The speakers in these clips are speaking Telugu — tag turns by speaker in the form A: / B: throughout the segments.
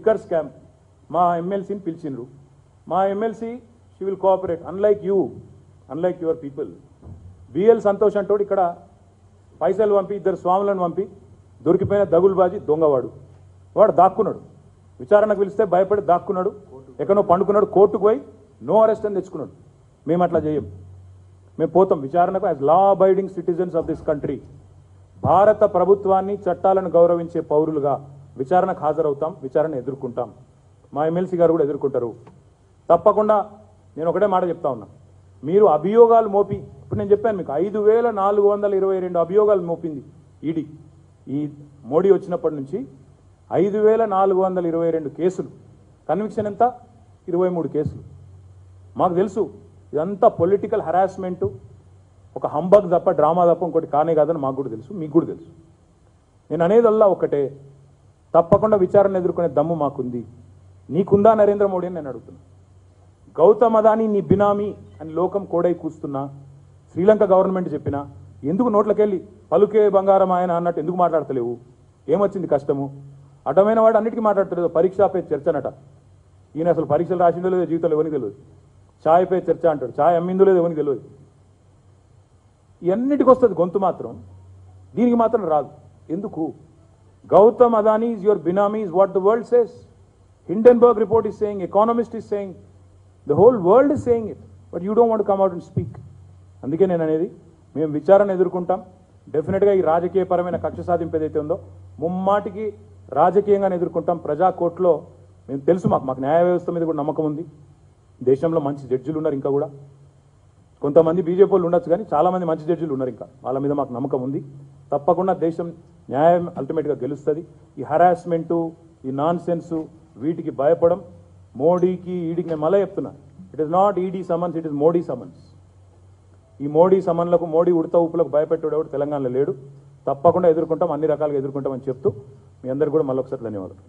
A: లిక్కర్ స్కామ్ మా ఎమ్మెల్సీని పిలిచిండ్రు మా MLC she will cooperate unlike you unlike your people BL Santosh అంటోడు ఇక్కడ పైసలు పంపి ఇద్దరు స్వాములను పంపి దొరికిపోయిన దగులుబాజీ దొంగవాడు వాడు దాక్కున్నాడు విచారణకు పిలిస్తే భయపడి దాక్కున్నాడు ఎక్కడో పండుకున్నాడు కోర్టుకు పోయి నో అరెస్ట్ అని తెచ్చుకున్నాడు మేము అట్లా చేయం మేము పోతాం విచారణకు as law abiding citizens of this country భారత ప్రభుత్వాన్ని చట్టాలను గౌరవించే పౌరులుగా విచారణకు హాజరవుతాం విచారణ ఎదుర్కొంటాం మా ఎమ్మెల్సీ గారు కూడా ఎదుర్కొంటారు తప్పకుండా నేను ఒకటే మాట చెప్తా ఉన్నా మీరు అభియోగాలు మోపి ఇప్పుడు నేను చెప్పాను మీకు ఐదు వేల నాలుగు వందల ఇరవై రెండు అభియోగాలు మోపింది ఈడీ ఈ మోడీ వచ్చినప్పటి నుంచి ఐదు వేల నాలుగు వందల ఇరవై రెండు కేసులు కన్విక్షన్ ఎంత ఇరవై మూడు కేసులు మాకు తెలుసు ఇదంతా పొలిటికల్ హరాస్మెంటు ఒక హంబగ్ తప్ప డ్రామా తప్ప ఇంకోటి కానే కాదని మాకు కూడా తెలుసు మీకు కూడా తెలుసు నేను అనేదల్లా ఒకటే తప్పకుండా విచారణ ఎదుర్కొనే దమ్ము మాకుంది నీకుందా నరేంద్ర మోడీ అని నేను అడుగుతున్నా గౌతమ్ అదాని నీ బినామీ అని లోకం కోడై కూస్తున్నా శ్రీలంక గవర్నమెంట్ చెప్పినా ఎందుకు నోట్లకెళ్ళి పలుకే బంగారం ఆయన అన్నట్టు ఎందుకు మాట్లాడతలేవు ఏమొచ్చింది కష్టము అడ్డమైన వాడు అన్నిటికీ మాట్లాడతలేదు పరీక్ష పే చర్చనట ఈయన అసలు పరీక్షలు రాసిందో లేదో జీవితంలో ఎవరికి తెలియదు ఛాయ్ పే చర్చ అంటాడు ఛాయ్ అమ్మిందో లేదో ఎవరికి తెలియదు ఇవన్నిటికి వస్తుంది గొంతు మాత్రం దీనికి మాత్రం రాదు ఎందుకు Gautam Adani is your benami is what the world says Hindenburg report is saying Economist is saying the whole world is saying it but you don't want come out and speak అందుకే నేను అనేది మేము విచారణ ఎదుర్కొంటాం డెఫినెట్గా ఈ రాజకీయపరమైన కక్ష సాధింపు ఏదైతే ఉందో ముమ్మాటికి రాజకీయంగానే ఎదుర్కొంటాం ప్రజా కోర్టులో మేము తెలుసు మాకు మాకు న్యాయ వ్యవస్థ మీద కూడా నమ్మకం ఉంది దేశంలో మంచి జడ్జిలు ఉన్నారు ఇంకా కూడా కొంతమంది బీజేపీ వాళ్ళు ఉండొచ్చు కానీ చాలా మంది మంచి జడ్జిలు ఉన్నారు ఇంకా వాళ్ళ మీద మాకు నమ్మకం ఉంది తప్పకుండా దేశం న్యాయం అల్టిమేట్గా గెలుస్తుంది ఈ హరాస్మెంటు ఈ నాన్ సెన్సు వీటికి భయపడం మోడీకి ఈడీకి నేను మళ్ళీ చెప్తున్నా it is not ED summons it is Modi summons ఈ మోడీ సమన్లకు మోడీ ఉడత ఊపులకు భయపెట్టాడు ఎవడు తెలంగాణలో లేడు తప్పకుండా ఎదుర్కొంటాం అన్ని రకాలుగా ఎదుర్కొంటామని చెప్తూ మీ అందరికీ కూడా మళ్ళొకసారి ధన్యవాదాలు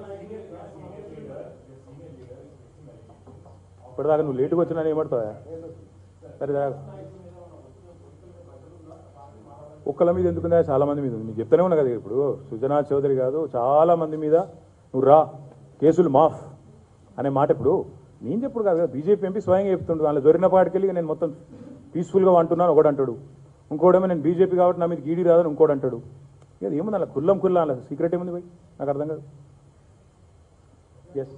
A: ఇప్పటిదాకా నువ్వు లేటుగా వచ్చినా ఏమడతావా సరే దా. ఒక్కల మీద ఎందుకుందా చాలా మంది మీద ఉంది మీకు చెప్తానే ఉన్నా కదా ఇప్పుడు సుజనా చౌదరి కాదు చాలా మంది మీద నువ్వు రా కేసులు మాఫ్ అనే మాట ఇప్పుడు నేను చెప్పుడు కాదు కదా బీజేపీ ఎంపీ స్వయంగా చెప్తుండు వాళ్ళ దొరిన పాటికెళ్ళి నేను మొత్తం పీస్ఫుల్గా అంటున్నాను ఒకడు అంటాడు ఇంకోడేమో నేను బీజేపీ కాబట్టి నా మీద గీడి రాదని ఇంకోటి అంటాడు ఇక ఏముంది అలా కుల్లం కుల్లం అలా సీక్రెట్ ఏముంది పోయి నాకు అర్థం కాదు ఎస్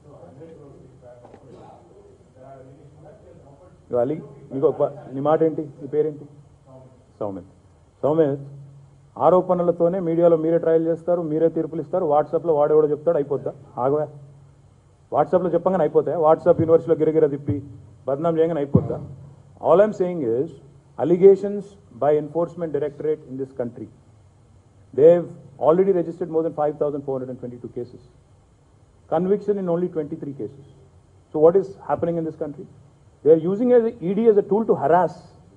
A: అలీ నీకు ఒక నీ మాట ఏంటి నీ పేరేంటి సౌమిత్ సౌమిత్ ఆరోపణలతోనే మీడియాలో మీరే ట్రయల్ చేస్తారు మీరే తీర్పులు ఇస్తారు వాట్సాప్లో వాడేవాడో చెప్తాడు అయిపోద్దా ఆగవా వాట్సాప్లో చెప్పగానే అయిపోతాయి వాట్సాప్ యూనివర్సిటీలో గిరగిర తిప్పి బద్నాం చేయగానే అయిపోద్దా all I'm saying is allegations by Enforcement Directorate in this country they've already registered more than five thousand four hundred twenty two cases conviction in only 23 cases. So what is happening in this country? They are using as ED as a tool to harass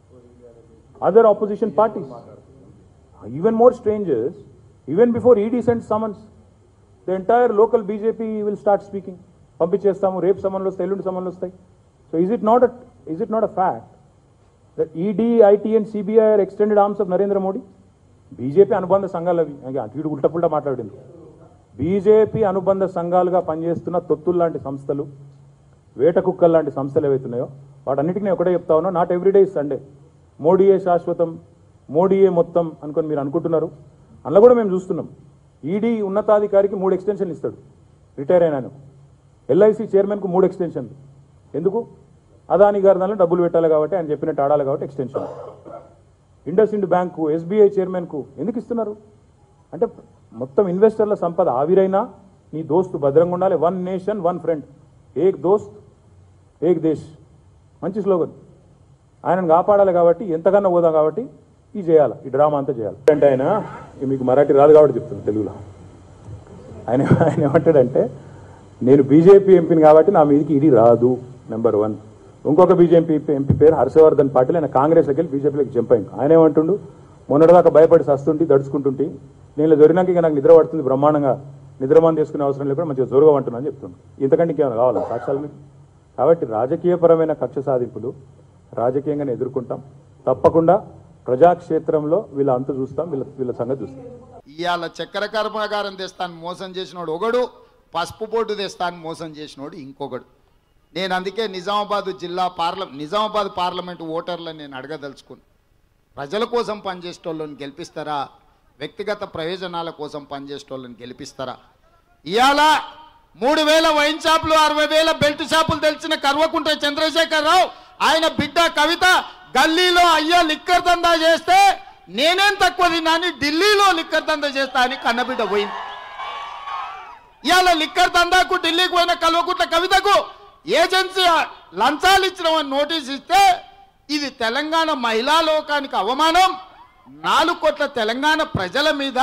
A: other opposition parties. Even more strange is, even before ED sends summons, the entire local BJP will start speaking. పంపించేస్తాము రేపు సమన్లు వస్తాయి ఎల్లుండి సమన్లు వస్తాయి so is it not is it not a fact that ED IT and CBI are extended arms of Narendra Modi BJP అనుబంధ సంఘాలు అవి ఇంకా అటు ఇటు ఉల్టా పుల్టా మాట్లాడింది బీజేపీ అనుబంధ సంఘాలుగా పనిచేస్తున్న తొత్తులు లాంటి సంస్థలు వేట కుక్కలు లాంటి సంస్థలు ఏవైతున్నాయో వాటన్నిటికీ నేను ఒకటే చెప్తా ఉన్నా నాట్ ఎవ్రీడే ఇస్ సండే మోడీయే శాశ్వతం మోడీయే మొత్తం అనుకొని మీరు అనుకుంటున్నారు అందులో కూడా మేము చూస్తున్నాం ఈడీ ఉన్నతాధికారికి మూడు ఎక్స్టెన్షన్లు ఇస్తాడు రిటైర్ అయినాను ఎల్ఐసి చైర్మన్కు మూడు ఎక్స్టెన్షన్లు ఎందుకు అదాని గారి దానిలో డబ్బులు పెట్టాలి కాబట్టి ఆయన చెప్పినట్టు ఆడాలి కాబట్టి extension IndusInd bank SBI చైర్మన్కు ఎందుకు ఇస్తున్నారు అంటే మొత్తం ఇన్వెస్టర్ల సంపద ఆవిరైనా నీ దోస్తు భద్రంగా ఉండాలి వన్ నేషన్ వన్ ఫ్రెండ్ ఏక్ దోస్త్ ఏక్ దేశ్ మంచి స్లోగన్ ఆయనను కాపాడాలి కాబట్టి ఎంతకన్నా పోదాం కాబట్టి ఇది చేయాలి ఈ డ్రామా అంతా చేయాలి అంటే ఆయన ఇక మీకు మరాఠీ రాదు కాబట్టి చెప్తాను తెలుగులో ఆయన ఆయన ఏమంటాడంటే నేను బీజేపీ ఎంపీని కాబట్టి నా మీదకి ఇది రాదు నెంబర్ వన్ ఇంకొక బీజేపీ ఎంపీ పేరు హర్షవర్ధన్ పాటిల్ ఆయన కాంగ్రెస్లోకి వెళ్ళి బీజేపీలోకి జంప్ అయింది ఆయన ఏమంటుండు మొన్నటిదాకా భయపడి సస్తుంటి దడుచుకుంటుంటి నేను దొరినాక ఇక నాకు నిద్ర పడుతుంది బ్రహ్మాండంగా నిద్రమాన్ చేసుకునే అవసరం లేకుండా మంచిగా జోరుగా అంటున్నా అని చెప్తుండు ఇంతకంటే ఇంకేమైనా కావాలా సాక్ష్యాలు మీకు కాబట్టి రాజకీయపరమైన కక్ష సాధింపులు రాజకీయంగానే ఎదుర్కొంటాం తప్పకుండా ప్రజాక్షేత్రంలో వీళ్ళ అంతు చూస్తాం వీళ్ళ వీళ్ళ సంగతి చూస్తాం
B: ఇవాళ చక్కెర కర్మాగారం తెస్తాను మోసం చేసినోడు ఒకడు పసుపు బోర్డు తెస్తా అని మోసం చేసినోడు ఇంకొకడు నేను అందుకే నిజామాబాద్ జిల్లా పార్ల నిజామాబాద్ పార్లమెంటు ఓటర్లను నేను అడగదలుచుకున్నాను ప్రజల కోసం పనిచేసేటోళ్ళని గెలిపిస్తారా వ్యక్తిగత ప్రయోజనాల కోసం పనిచేసేటోళ్ళని గెలిపిస్తారా ఇవాళ మూడు వేల వైన్ షాపులు అరవై వేల బెల్ట్ షాపులు తెలిసిన కర్వకుంట చంద్రశేఖరరావు ఆయన బిడ్డ కవిత గల్లీలో అయ్యా లిక్కర్ దందా చేస్తే నేనేం తక్కువ తిన్నాని ఢిల్లీలో లిక్కర్ దందా చేస్తా అని కన్నబిడ్డ పోయింది ఇవాళ లిక్కర్ దందాకు ఢిల్లీకి పోయిన కల్వకుంట్ల కవితకు ఏజెన్సీ లంచాలు ఇచ్చినామని నోటీస్ ఇస్తే ఇది తెలంగాణ మహిళా లోకానికి అవమానం నాలుగు కోట్ల తెలంగాణ ప్రజల మీద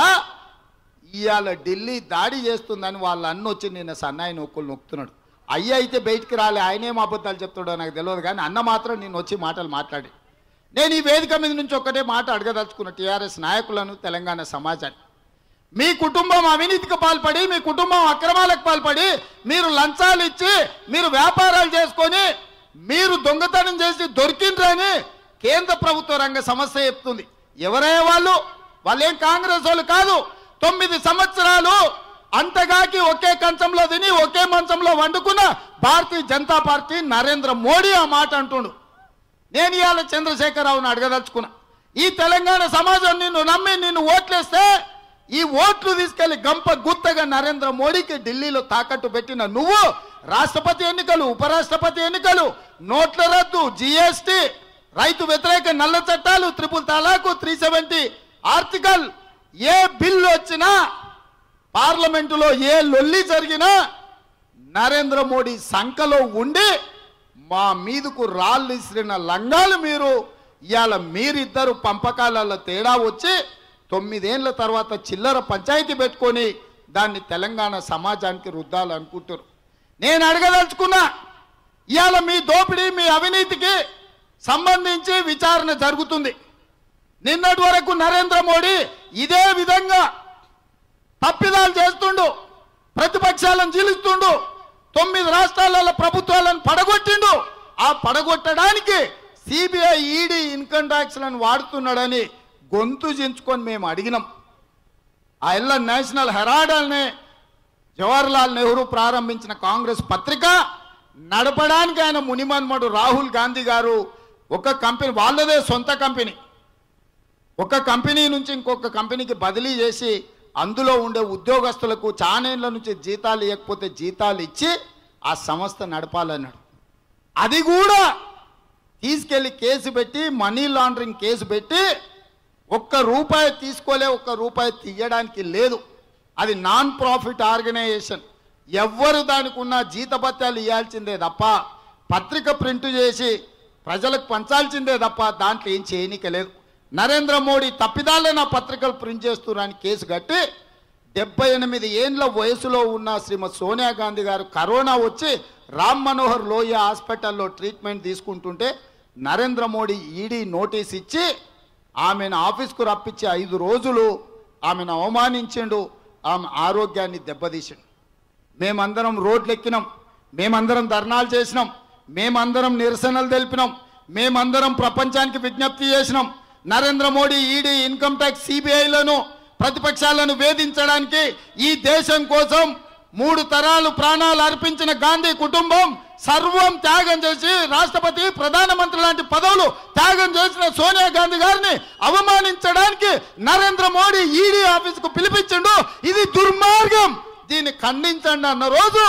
B: ఇవాళ ఢిల్లీ దాడి చేస్తుందని వాళ్ళ అన్న వచ్చి నిన్న సన్నాయి నొక్కులు నొక్కుతున్నాడు అయ్య అయితే బయటికి రాలే ఆయనేం అబద్ధాలు చెప్తాడో నాకు తెలియదు కానీ అన్న మాత్రం నేను వచ్చి మాటలు మాట్లాడి నేను ఈ వేదిక మీద నుంచి ఒక్కటే మాట అడగదలుచుకున్న టీఆర్ఎస్ నాయకులను తెలంగాణ సమాజాన్ని మీ కుటుంబం అవినీతికి పాల్పడి మీ కుటుంబం అక్రమాలకు పాల్పడి మీరు లంచాలు ఇచ్చి మీరు వ్యాపారాలు చేసుకొని మీరు దొంగతనం చేసి దొరికిండ్రని కేంద్ర ప్రభుత్వ రంగ సమస్య చెప్తుంది ఎవరయ్యే వాళ్ళు వాళ్ళేం కాంగ్రెస్ వాళ్ళు కాదు తొమ్మిది సంవత్సరాలు అంతగాకి ఒకే కంచంలో తిని ఒకే మంచంలో వండుకున్న భారతీయ జనతా పార్టీ నరేంద్ర మోడీ ఆ మాట అంటుండు నేను ఇవాళ చంద్రశేఖరరావుని అడగదలుచుకున్నా ఈ తెలంగాణ సమాజం నిన్ను నమ్మి నిన్ను ఓట్లేస్తే ఈ ఓట్లు తీసుకెళ్లి గంప గుత్తగా నరేంద్ర మోడీకి ఢిల్లీలో తాకట్టు పెట్టిన నువ్వు రాష్ట్రపతి ఎన్నికలు ఉపరాష్ట్రపతి ఎన్నికలు నోట్ల రద్దు జిఎస్టి రైతు వ్యతిరేక నల్ల చట్టాలు triple talaq three seventy article ఏ బిల్లు వచ్చినా పార్లమెంటులో ఏ లొల్లి జరిగినా నరేంద్ర మోడీ సంఖలో ఉండి మా మీదకు రాళ్ళు ఇసిరిన లంగాలు మీరు ఇవాళ మీరిద్దరు పంపకాలలో తేడా వచ్చి తొమ్మిదేళ్ల తర్వాత చిల్లర పంచాయతీ పెట్టుకొని దాన్ని తెలంగాణ సమాజానికి రుద్దాలనుకుంటారు నేను అడగదలుచుకున్నా ఇవాళ మీ దోపిడీ మీ అవినీతికి సంబంధించి విచారణ జరుగుతుంది నిన్నటి వరకు నరేంద్ర మోడీ ఇదే విధంగా తప్పిదాలు చేస్తుండు ప్రతిపక్షాలను జీలిస్తుండు తొమ్మిది రాష్ట్రాలలో ప్రభుత్వాలను పడగొట్టిండు ఆ పడగొట్టడానికి సిబిఐ ఈడీ ఇన్కమ్ ట్యాక్స్లను వాడుతున్నాడని గొంతు చించుకొని మేము అడిగినాం ఆ ఎల్ల నేషనల్ హెరాల్డ్ అనే జవహర్లాల్ నెహ్రూ ప్రారంభించిన కాంగ్రెస్ పత్రిక నడపడానికి ఆయన మునిమన్మడు రాహుల్ గాంధీ గారు ఒక కంపెనీ వాళ్ళదే సొంత కంపెనీ ఒక కంపెనీ నుంచి ఇంకొక కంపెనీకి బదిలీ చేసి అందులో ఉండే ఉద్యోగస్తులకు చానేళ్ల నుంచి జీతాలు ఇవ్వకపోతే జీతాలు ఇచ్చి ఆ సంస్థ నడపాలన్నాడు అది కూడా తీసుకెళ్లి కేసు పెట్టి మనీ లాండరింగ్ కేసు పెట్టి ఒక్క రూపాయి తీసుకోలే ఒక్క రూపాయి తీయడానికి లేదు అది నాన్ ప్రాఫిట్ ఆర్గనైజేషన్ ఎవ్వరు దానికి ఉన్న జీతభత్యాలు ఇవ్వాల్సిందే తప్ప పత్రిక ప్రింట్ చేసి ప్రజలకు పంచాల్సిందే తప్ప దాంట్లో ఏం చేయనిక లేదు నరేంద్ర మోడీ తప్పిదాలే నా పత్రికలు ప్రింట్ చేస్తున్నారని కేసు కట్టి డెబ్బై ఎనిమిది ఏండ్ల వయసులో ఉన్న శ్రీమతి సోనియా గాంధీ గారు కరోనా వచ్చి రామ్ మనోహర్ లోయ హాస్పిటల్లో ట్రీట్మెంట్ తీసుకుంటుంటే నరేంద్ర మోడీ ఈడీ నోటీస్ ఇచ్చి ఆమెను ఆఫీస్కు రప్పించి ఐదు రోజులు ఆమెను అవమానించిండు ఆమె ఆరోగ్యాన్ని దెబ్బతీసిండు మేమందరం రోడ్లు ఎక్కినాం మేమందరం ధర్నాలు చేసినాం మేమందరం నిరసనలు తెలిపినాం మేమందరం ప్రపంచానికి విజ్ఞప్తి చేసినాం Narendra Modi ED income tax సిబిఐలను ప్రతిపక్షాలను వేధించడానికి ఈ దేశం కోసం మూడు తరాలు ప్రాణాలు అర్పించిన గాంధీ కుటుంబం సర్వం త్యాగం చేసి రాష్ట్రపతి ప్రధానమంత్రి లాంటి పదవులు త్యాగం చేసిన సోనియా గాంధీ గారిని అవమానించడానికి నరేంద్ర మోడీ ఈడీ ఆఫీసుకు పిలిపించిండు ఇది దుర్మార్గం దీన్ని ఖండించండి అన్న రోజు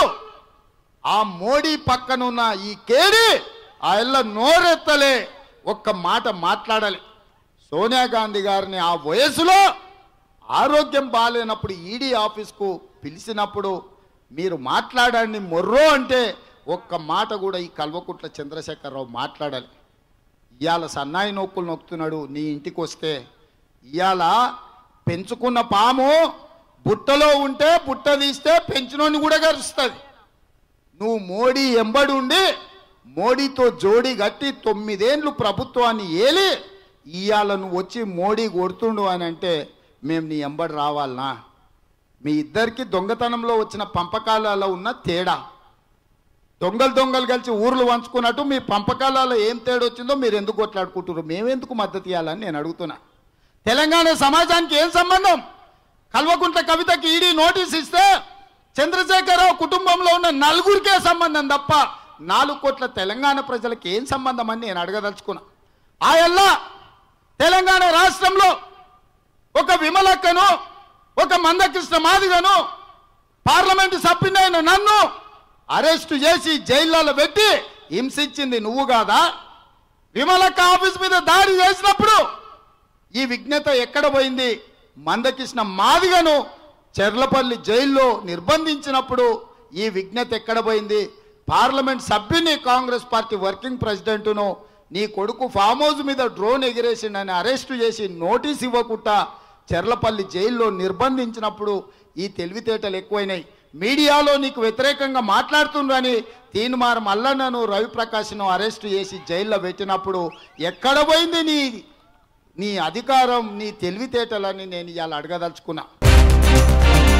B: ఆ మోడీ పక్కనున్న ఈ కేడి ఆ ఎల్ల నోరెత్తలే ఒక్క మాట మాట్లాడాలి సోనియా గాంధీ గారిని ఆ వయసులో ఆరోగ్యం బాగాలేనప్పుడు ఈడీ ఆఫీస్కు పిలిచినప్పుడు మీరు మాట్లాడండి మొర్రో అంటే ఒక్క మాట కూడా ఈ కల్వకుట్ల చంద్రశేఖరరావు మాట్లాడాలి ఇవాళ సన్నాయి నొక్కులు నొక్కుతున్నాడు నీ ఇంటికి వస్తే ఇవాళ పెంచుకున్న పాము బుట్టలో ఉంటే బుట్ట తీస్తే పెంచినోని కూడా గరుస్తుంది నువ్వు మోడీ ఎంబడి ఉండి మోడీతో జోడి కట్టి తొమ్మిదేండ్లు ప్రభుత్వాన్ని ఏలి ఇవాళ నువ్వు వచ్చి మోడీ కొడుతుండు అని అంటే మేము నీ ఎంబడి రావాలనా మీ ఇద్దరికి దొంగతనంలో వచ్చిన పంపకాలలో ఉన్న తేడా దొంగలు దొంగలు కలిసి ఊర్లు వంచుకున్నట్టు మీ పంపకాలలో ఏం తేడా వచ్చిందో మీరు ఎందుకు కొట్లాడుకుంటున్నారు మేమెందుకు మద్దతు ఇవ్వాలని నేను అడుగుతున్నా తెలంగాణ సమాజానికి ఏం సంబంధం కల్వకుంట్ల కవితకి ఈడీ నోటీస్ ఇస్తే చంద్రశేఖరరావు కుటుంబంలో ఉన్న నలుగురికే సంబంధం తప్ప నాలుగు కోట్ల తెలంగాణ ప్రజలకు ఏం సంబంధం అని నేను అడగదలుచుకున్నా ఆయల్లా తెలంగాణ రాష్ట్రంలో ఒక విమలక్కను ఒక మందకృష్ణ మాదిగను పార్లమెంటు సభ్యునైన నన్ను అరెస్టు చేసి జైల్లో పెట్టి హింసించింది నువ్వు కాదా విమలక్క ఆఫీస్ మీద దాడి చేసినప్పుడు ఈ విఘ్నత ఎక్కడ పోయింది మందకృష్ణ మాదిగను చెర్లపల్లి జైల్లో నిర్బంధించినప్పుడు ఈ విఘ్నత ఎక్కడ పోయింది పార్లమెంట్ సభ్యుని కాంగ్రెస్ పార్టీ వర్కింగ్ ప్రెసిడెంట్ను నీ కొడుకు ఫామ్ హౌస్ మీద డ్రోన్ ఎగిరేసిండని అరెస్టు చేసి నోటీస్ ఇవ్వకుండా చెర్లపల్లి జైల్లో నిర్బంధించినప్పుడు ఈ తెలివితేటలు ఎక్కువైనాయి మీడియాలో నీకు వ్యతిరేకంగా మాట్లాడుతుండ్రని తీన్మార్ మల్లన్నను రవిప్రకాష్ను అరెస్టు చేసి జైల్లో పెట్టినప్పుడు ఎక్కడ పోయింది నీ నీ అధికారం నీ తెలివితేటలని నేను ఇవాళ అడగదలుచుకున్నా